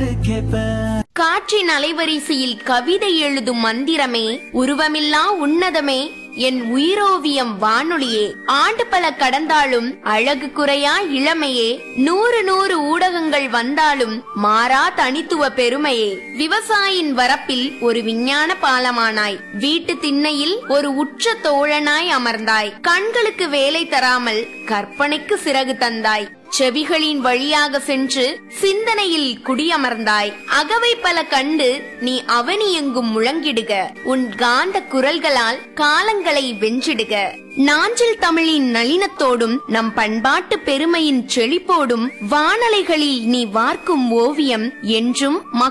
பாடு கேட்பேன் காற்றின் அலைவரிசையில் கவிதை எழுதும் மந்திரமே உருவமில்லா உன்னதமே என் உயிரோவியம் வானொலியே ஆண்டு பல கடந்தாலும் அழகு குறையா இளமையே நூறு நூறு ஊடகங்கள் வந்தாலும் மாறா தனித்துவ பெருமையே விவசாயின் வரப்பில் ஒரு விஞ்ஞான பாலமானாய் வீட்டு திண்ணையில் ஒரு உற்ற தோழனாய் அமர்ந்தாய் கண்களுக்கு வேலை தராமல் கற்பனைக்கு சிறகு தந்தாய் செவிகளின் வழியாக சென்று சிந்தனையில் குடியமர்ந்தாய் அகவை பல கண்டு நீ அவனி எங்கும் முழங்கிடுக உன் காந்த குரல்களால் காலங்களை வென்றிடுக நாஞ்சில் தமிழின் நளினத்தோடும் நம் பண்பாட்டு பெருமையின் செழிப்போடும் வானலைகளில் நீ வார்க்கும் ஓவியம் என்றும்